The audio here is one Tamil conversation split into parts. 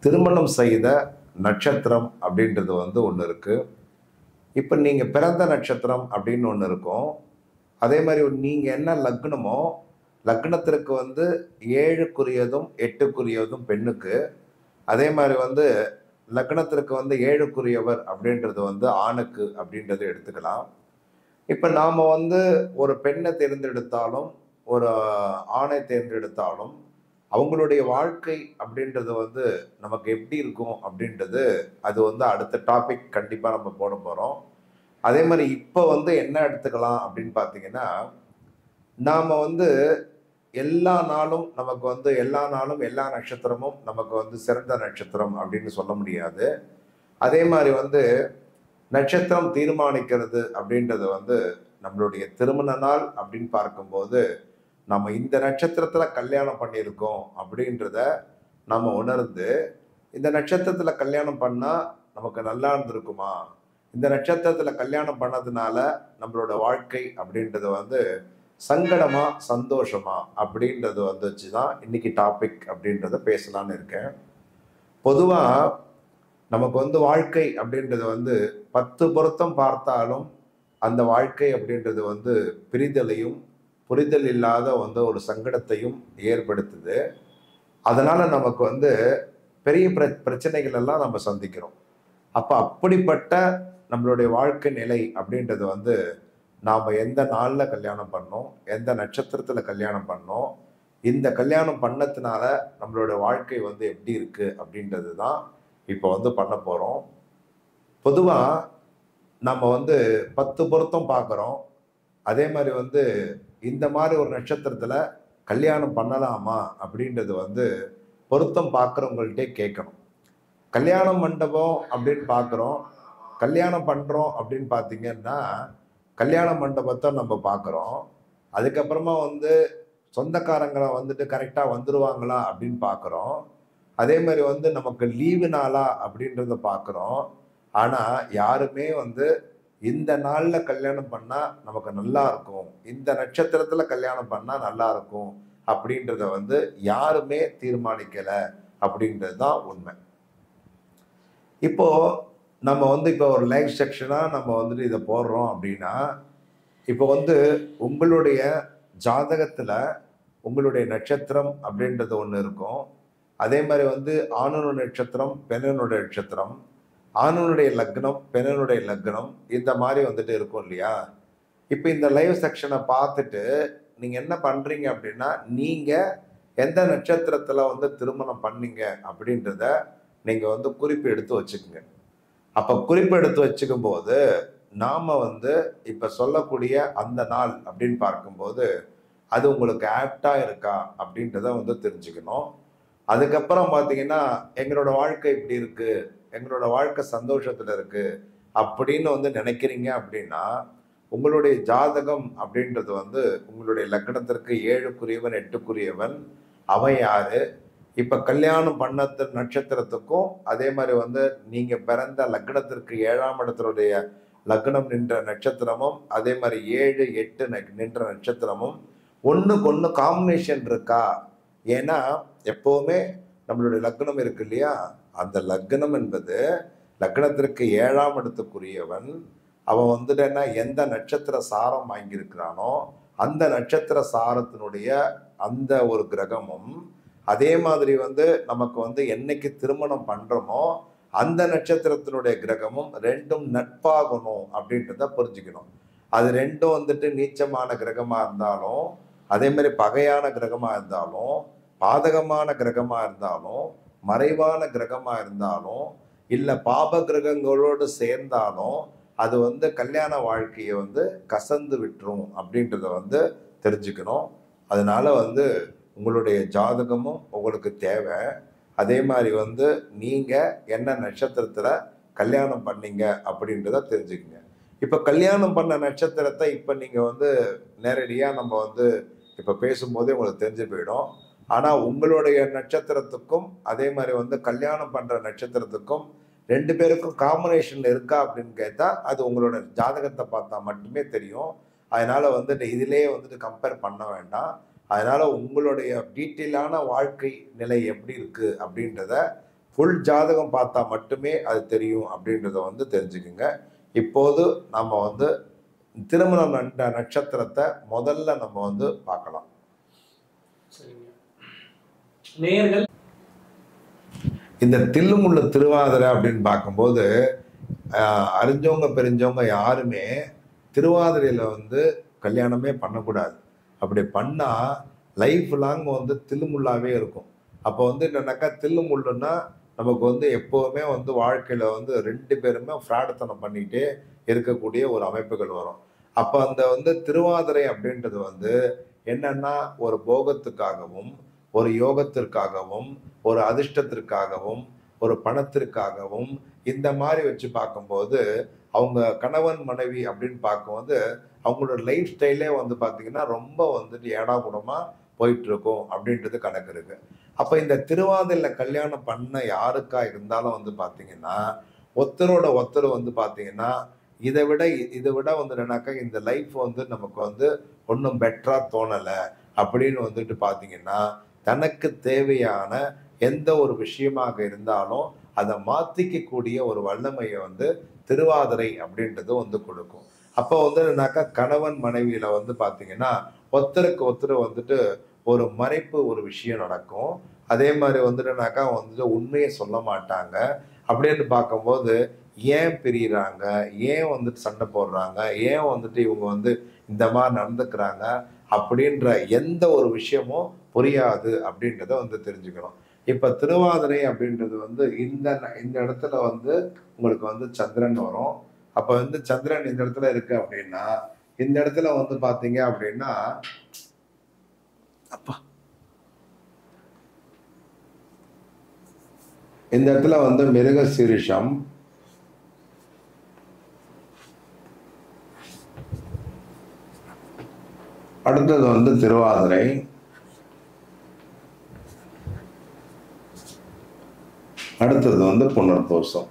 திருமணம் செய்த நட்சத்திரம் அப்படின்றது வந்து ஒன்று இருக்குது இப்போ நீங்கள் பிறந்த நட்சத்திரம் அப்படின்னு ஒன்று இருக்கும் அதே மாதிரி நீங்கள் என்ன லக்னமோ லக்னத்திற்கு வந்து ஏழுக்குரியதும் எட்டுக்குரியதும் பெண்ணுக்கு அதே மாதிரி வந்து லக்னத்திற்கு வந்து ஏழுக்குரியவர் அப்படின்றது வந்து ஆணுக்கு அப்படின்றத எடுத்துக்கலாம் இப்போ நாம் வந்து ஒரு பெண்ணை தேர்ந்தெடுத்தாலும் ஒரு ஆணை தேர்ந்தெடுத்தாலும் அவங்களுடைய வாழ்க்கை அப்படின்றது வந்து நமக்கு எப்படி இருக்கும் அப்படின்றது அது வந்து அடுத்த டாபிக் கண்டிப்பாக நம்ம போட போகிறோம் அதே மாதிரி இப்போ வந்து என்ன எடுத்துக்கலாம் அப்படின்னு பார்த்தீங்கன்னா நாம் வந்து எல்லா நாளும் நமக்கு வந்து எல்லா நாளும் எல்லா நட்சத்திரமும் நமக்கு வந்து சிறந்த நட்சத்திரம் அப்படின்னு சொல்ல முடியாது அதே மாதிரி வந்து நட்சத்திரம் தீர்மானிக்கிறது அப்படின்றது வந்து நம்மளுடைய திருமண நாள் அப்படின்னு பார்க்கும்போது நம்ம இந்த நட்சத்திரத்தில் கல்யாணம் பண்ணியிருக்கோம் அப்படின்றத நம்ம உணர்ந்து இந்த நட்சத்திரத்தில் கல்யாணம் பண்ணால் நமக்கு நல்லா இருந்திருக்குமா இந்த நட்சத்திரத்தில் கல்யாணம் பண்ணதுனால நம்மளோட வாழ்க்கை அப்படின்றது வந்து சங்கடமா சந்தோஷமா அப்படின்றது வந்துச்சு தான் இன்னைக்கு டாபிக் அப்படின்றத பேசலான்னு இருக்கேன் பொதுவாக நமக்கு வந்து வாழ்க்கை அப்படின்றது வந்து பத்து பொருத்தம் பார்த்தாலும் அந்த வாழ்க்கை அப்படின்றது வந்து பிரிதலையும் புரிதல் இல்லாத வந்து ஒரு சங்கடத்தையும் ஏற்படுத்துது அதனால நமக்கு வந்து பெரிய பிர பிரச்சனைகள் எல்லாம் நம்ம சந்திக்கிறோம் அப்போ அப்படிப்பட்ட நம்மளுடைய வாழ்க்கை நிலை அப்படின்றது வந்து நாம் எந்த நாளில் கல்யாணம் பண்ணோம் எந்த நட்சத்திரத்தில் கல்யாணம் பண்ணோம் இந்த கல்யாணம் பண்ணதுனால நம்மளோட வாழ்க்கை வந்து எப்படி இருக்குது அப்படின்றது தான் இப்போ வந்து பண்ண போகிறோம் பொதுவாக நம்ம வந்து பத்து பொருத்தம் பார்க்குறோம் அதே மாதிரி வந்து இந்த மாதிரி ஒரு நட்சத்திரத்தில் கல்யாணம் பண்ணலாமா அப்படின்றது வந்து பொருத்தம் பார்க்குறவங்கள்ட்டே கேட்கணும் கல்யாண மண்டபம் அப்படின்னு பார்க்குறோம் கல்யாணம் பண்ணுறோம் அப்படின்னு பார்த்தீங்கன்னா கல்யாண மண்டபத்தை நம்ம பார்க்குறோம் அதுக்கப்புறமா வந்து சொந்தக்காரங்களை வந்துட்டு கரெக்டாக வந்துருவாங்களா அப்படின்னு பார்க்குறோம் அதே மாதிரி வந்து நமக்கு லீவு நாளா அப்படின்றத பார்க்குறோம் ஆனால் யாருமே வந்து இந்த நாளில் கல்யாணம் பண்ணால் நமக்கு நல்லா இருக்கும் இந்த நட்சத்திரத்தில் கல்யாணம் பண்ணால் நல்லா இருக்கும் அப்படின்றத வந்து யாருமே தீர்மானிக்கலை அப்படின்றது தான் உண்மை இப்போ நம்ம வந்து இப்போ ஒரு லைவ் செக்ஷனாக நம்ம வந்துட்டு இதை போடுறோம் அப்படின்னா இப்போ வந்து உங்களுடைய ஜாதகத்தில் உங்களுடைய நட்சத்திரம் அப்படின்றது ஒன்று இருக்கும் அதே மாதிரி வந்து ஆணனோட நட்சத்திரம் பெண்ணனுடைய நட்சத்திரம் ஆணனுடைய லக்னம் பெண்ணனுடைய லக்னம் இந்த மாதிரி வந்துட்டு இருக்கும் இல்லையா இப்போ இந்த லைவ் செக்ஷனை பார்த்துட்டு நீங்கள் என்ன பண்ணுறீங்க அப்படின்னா நீங்கள் எந்த நட்சத்திரத்தில் வந்து திருமணம் பண்ணீங்க அப்படின்றத நீங்கள் வந்து குறிப்பு எடுத்து வச்சுக்கோங்க அப்போ குறிப்பு எடுத்து வச்சுக்கும் போது நாம் வந்து இப்போ சொல்லக்கூடிய அந்த நாள் அப்படின்னு பார்க்கும்போது அது உங்களுக்கு ஆப்டாக இருக்கா அப்படின்றத வந்து தெரிஞ்சுக்கணும் அதுக்கப்புறம் பார்த்தீங்கன்னா எங்களோட வாழ்க்கை இப்படி இருக்கு எங்களோட வாழ்க்கை சந்தோஷத்தில் இருக்கு அப்படின்னு வந்து நினைக்கிறீங்க அப்படின்னா உங்களுடைய ஜாதகம் அப்படின்றது வந்து உங்களுடைய லக்னத்திற்கு ஏழுக்குரியவன் எட்டுக்குரியவன் அவன் யாரு இப்போ கல்யாணம் பண்ணத்து நட்சத்திரத்துக்கும் அதே மாதிரி வந்து நீங்கள் பிறந்த லக்னத்திற்கு ஏழாம் இடத்தினுடைய லக்னம் நின்ற நட்சத்திரமும் அதே மாதிரி ஏழு எட்டு ந- நின்ற நட்சத்திரமும் ஒன்றுக்கு ஒன்று காம்பினேஷன் இருக்கா ஏன்னா எப்போவுமே நம்மளுடைய லக்னம் இருக்கு இல்லையா அந்த லக்னம் என்பது லக்னத்திற்கு ஏழாம் இடத்துக்குரியவன் அவன் வந்துட்டு என்ன எந்த நட்சத்திர சாரம் வாங்கியிருக்கிறானோ அந்த நட்சத்திர சாரத்தினுடைய அந்த ஒரு கிரகமும் அதே மாதிரி வந்து நமக்கு வந்து என்னைக்கு திருமணம் பண்றோமோ அந்த நட்சத்திரத்தினுடைய கிரகமும் ரெண்டும் நட்பாகணும் அப்படின்றத புரிஞ்சுக்கணும் அது ரெண்டும் வந்துட்டு நீச்சமான கிரகமா இருந்தாலும் அதே மாதிரி பகையான கிரகமா இருந்தாலும் பாதகமான கிரகமா இருந்தாலும் மறைவான கிரகமா இருந்தாலும் இல்ல பாப கிரகங்களோடு சேர்ந்தாலும் அது வந்து கல்யாண வாழ்க்கையை வந்து கசந்து விட்டுரும் அப்படின்றத வந்து தெரிஞ்சுக்கணும் அதனால வந்து உங்களுடைய ஜாதகமும் உங்களுக்கு தேவை அதே மாதிரி வந்து நீங்க என்ன நட்சத்திரத்துல கல்யாணம் பண்ணீங்க அப்படின்றத தெரிஞ்சுக்கங்க இப்ப கல்யாணம் பண்ண நட்சத்திரத்தை இப்ப நீங்க வந்து நேரடியா நம்ம வந்து இப்ப பேசும்போதே உங்களுக்கு தெரிஞ்சு போயிடும் ஆனா உங்களுடைய நட்சத்திரத்துக்கும் அதே மாதிரி வந்து கல்யாணம் பண்ற நட்சத்திரத்துக்கும் ரெண்டு பேருக்கும் காம்பினேஷன் இருக்கா அப்படின்னு கேட்டா அது உங்களோட ஜாதகத்தை பார்த்தா மட்டுமே தெரியும் அதனால வந்துட்டு இதிலேயே வந்துட்டு கம்பேர் பண்ண வேண்டாம் அதனால உங்களுடைய டீட்டெயிலான வாழ்க்கை நிலை எப்படி இருக்கு அப்படின்றத ஃபுல் ஜாதகம் பார்த்தா மட்டுமே அது தெரியும் அப்படின்றத வந்து தெரிஞ்சுக்குங்க இப்போது நம்ம வந்து திருமணம் நண்ட நட்சத்திரத்தை முதல்ல நம்ம வந்து பார்க்கலாம் சரிங்க நேயர்கள் இந்த தில்லுமுள்ள திருவாதிரை அப்படின்னு பார்க்கும்போது ஆஹ், அறிஞ்சவங்க பெரிஞ்சவங்க யாருமே திருவாதிரையில் வந்து கல்யாணமே பண்ணக்கூடாது அப்படி பண்ணால் லைஃப் லாங் வந்து தில்லுமுள்ளாவே இருக்கும் அப்போ வந்து என்னன்னாக்கா தில்லுமுள்ளுன்னா நமக்கு வந்து எப்போவுமே வந்து வாழ்க்கையில் வந்து ரெண்டு பேருமே ஃப்ராடுத்தனம் பண்ணிக்கிட்டே இருக்கக்கூடிய ஒரு அமைப்புகள் வரும் அப்போ அந்த வந்து திருவாதிரை அப்படின்றது வந்து என்னன்னா ஒரு போகத்துக்காகவும் ஒரு யோகத்திற்காகவும் ஒரு அதிர்ஷ்டத்திற்காகவும் ஒரு பணத்திற்காகவும் இந்த மாதிரி வச்சு பார்க்கும்போது அவங்க கணவன் மனைவி அப்படின்னு பார்க்கும்போது அவங்களோட லைஃப் ஸ்டைலே வந்து பார்த்தீங்கன்னா ரொம்ப வந்துட்டு ஏடாகுடமாக போயிட்டு இருக்கும் அப்படின்றது கணக்கு இருக்கு அப்போ இந்த திருவாதிரையில் கல்யாணம் பண்ண யாருக்கா இருந்தாலும் வந்து பார்த்தீங்கன்னா ஒருத்தரோட ஒருத்தர் வந்து பார்த்தீங்கன்னா இதை விட இதை விட வந்து என்னன்னாக்கா இந்த லைஃப் வந்து நமக்கு வந்து ஒன்றும் பெட்டராக தோணலை அப்படின்னு வந்துட்டு பார்த்தீங்கன்னா தனக்கு தேவையான எந்த ஒரு விஷயமாக இருந்தாலும் அதை மாற்றிக்கக்கூடிய ஒரு வல்லமையை வந்து திருவாதிரை அப்படின்றது வந்து கொடுக்கும் அப்போ வந்து என்னன்னாக்கா கணவன் மனைவியில வந்து பார்த்தீங்கன்னா ஒருத்தருக்கு ஒருத்தர் வந்துட்டு ஒரு மறைப்பு ஒரு விஷயம் நடக்கும் அதே மாதிரி வந்துட்டுனாக்கா வந்துட்டு உண்மையை சொல்ல மாட்டாங்க அப்படின்னு பார்க்கும்போது ஏன் பிரியிறாங்க ஏன் வந்துட்டு சண்டை போடுறாங்க ஏன் வந்துட்டு இவங்க வந்து இந்த மாதிரி நடந்துக்கிறாங்க அப்படின்ற எந்த ஒரு விஷயமும் புரியாது அப்படின்றத வந்து தெரிஞ்சுக்கணும் இப்போ திருவாதிரை அப்படின்றது வந்து இந்த இந்த இடத்துல வந்து உங்களுக்கு வந்து சந்திரன் வரும் அப்போ வந்து சந்திரன் இந்த இடத்துல இருக்கு அப்படின்னா இந்த இடத்துல வந்து பார்த்தீங்க அப்படின்னா அப்பா இந்த இடத்துல வந்து மிருக சீரிஷம் அடுத்தது வந்து திருவாதிரை அடுத்தது வந்து புனர்பூசம்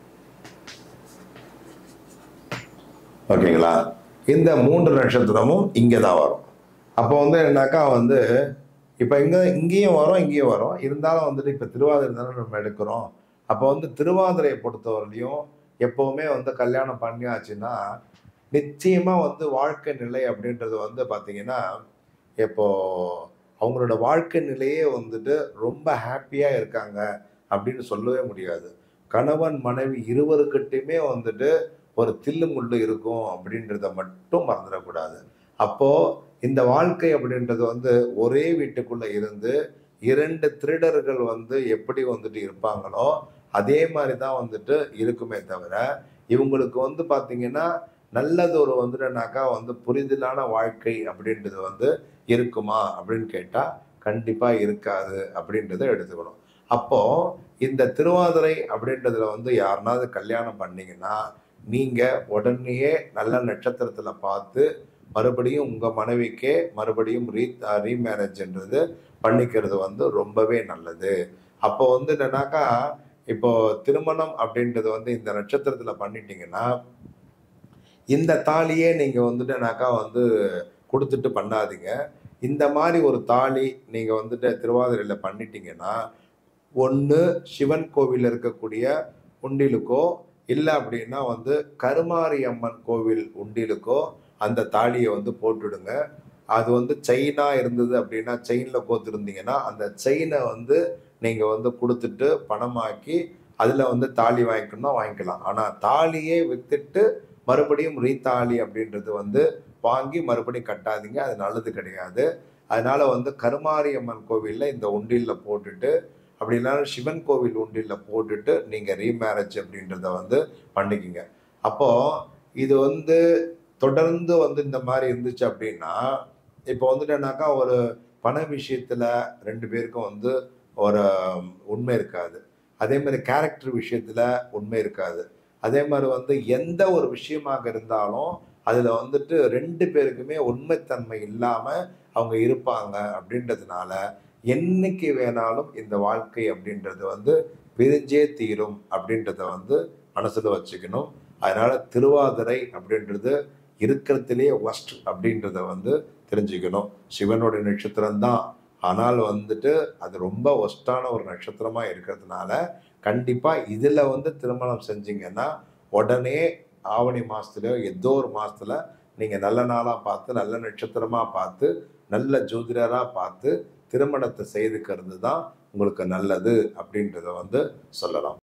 ஓகேங்களா இந்த மூன்று நட்சத்திரமும் இங்கே தான் வரும் அப்போ வந்து என்னன்னாக்கா வந்து இப்போ இங்கே இங்கேயும் வரும் இங்கேயும் வரும் இருந்தாலும் வந்துட்டு இப்போ திருவாதிரை தானே நம்ம எடுக்கிறோம் அப்போ வந்து திருவாதிரையை பொறுத்தவரையிலையும் எப்போவுமே வந்து கல்யாணம் பண்ணியாச்சுன்னா நிச்சயமாக வந்து வாழ்க்கை நிலை அப்படின்றது வந்து பார்த்தீங்கன்னா இப்போ அவங்களோட வாழ்க்கை நிலையே வந்துட்டு ரொம்ப ஹாப்பியாக இருக்காங்க அப்படின்னு சொல்லவே முடியாது கணவன் மனைவி இருவருக்கிட்டையுமே வந்துட்டு ஒரு தில்லு முள்ளு இருக்கும் அப்படின்றத மட்டும் மறந்துடக்கூடாது அப்போ இந்த வாழ்க்கை அப்படின்றது வந்து ஒரே வீட்டுக்குள்ள இருந்து இரண்டு திருடர்கள் வந்து எப்படி வந்துட்டு இருப்பாங்களோ அதே மாதிரி தான் வந்துட்டு இருக்குமே தவிர இவங்களுக்கு வந்து பார்த்தீங்கன்னா நல்லதொரு வந்துட்டுனாக்கா வந்து புரிதலான வாழ்க்கை அப்படின்றது வந்து இருக்குமா அப்படின்னு கேட்டால் கண்டிப்பாக இருக்காது அப்படின்றத எடுத்துக்கணும் அப்போ இந்த திருவாதிரை அப்படின்றதுல வந்து யாருனாவது கல்யாணம் பண்ணீங்கன்னா நீங்க உடனேயே நல்ல நட்சத்திரத்துல பார்த்து மறுபடியும் உங்க மனைவிக்கே மறுபடியும் ரீ ரீமேரேஜ்ன்றது பண்ணிக்கிறது வந்து ரொம்பவே நல்லது அப்போ வந்து என்னன்னாக்கா இப்போ திருமணம் அப்படின்றது வந்து இந்த நட்சத்திரத்துல பண்ணிட்டீங்கன்னா இந்த தாலியே நீங்க வந்துட்டுனாக்கா வந்து கொடுத்துட்டு பண்ணாதீங்க இந்த மாதிரி ஒரு தாலி நீங்க வந்துட்டு திருவாதிரையில பண்ணிட்டீங்கன்னா ஒன்று சிவன் கோவில் இருக்கக்கூடிய உண்டிலுக்கோ இல்லை அப்படின்னா வந்து கருமாரி அம்மன் கோவில் உண்டிலுக்கோ அந்த தாலியை வந்து போட்டுடுங்க அது வந்து செயினா இருந்தது அப்படின்னா செயினில் கோத்துருந்தீங்கன்னா அந்த செயினை வந்து நீங்கள் வந்து கொடுத்துட்டு பணமாக்கி அதில் வந்து தாலி வாங்கிக்கணும் வாங்கிக்கலாம் ஆனால் தாலியே வித்துட்டு மறுபடியும் ரீதாலி அப்படின்றது வந்து வாங்கி மறுபடியும் கட்டாதீங்க அது நல்லது கிடையாது அதனால வந்து கருமாரி அம்மன் கோவிலில் இந்த உண்டிலில் போட்டுட்டு அப்படி இல்லைன்னா சிவன் கோவில் உண்டிலில் போட்டுட்டு நீங்கள் ரீமேரேஜ் அப்படின்றத வந்து பண்ணிக்கிங்க அப்போது இது வந்து தொடர்ந்து வந்து இந்த மாதிரி இருந்துச்சு அப்படின்னா இப்போ வந்துட்டுனாக்கா ஒரு பண விஷயத்தில் ரெண்டு பேருக்கும் வந்து ஒரு உண்மை இருக்காது அதே மாதிரி கேரக்டர் விஷயத்தில் உண்மை இருக்காது அதே மாதிரி வந்து எந்த ஒரு விஷயமாக இருந்தாலும் அதில் வந்துட்டு ரெண்டு பேருக்குமே உண்மைத்தன்மை இல்லாமல் அவங்க இருப்பாங்க அப்படின்றதுனால என்னைக்கு வேணாலும் இந்த வாழ்க்கை அப்படின்றது வந்து பிரிஞ்சே தீரும் அப்படின்றத வந்து மனசில் வச்சுக்கணும் அதனால திருவாதிரை அப்படின்றது இருக்கிறதுலே ஒஸ்ட் அப்படின்றத வந்து தெரிஞ்சுக்கணும் சிவனுடைய நட்சத்திரம் தான் ஆனால் வந்துட்டு அது ரொம்ப ஒஸ்டான ஒரு நட்சத்திரமா இருக்கிறதுனால கண்டிப்பாக இதில் வந்து திருமணம் செஞ்சீங்கன்னா உடனே ஆவணி மாதத்துலையோ ஏதோ ஒரு மாதத்துல நீங்கள் நல்ல நாளாக பார்த்து நல்ல நட்சத்திரமாக பார்த்து நல்ல ஜோதிடராக பார்த்து திருமணத்தை செய்துக்கிறது தான் உங்களுக்கு நல்லது அப்படின்றத வந்து சொல்லலாம்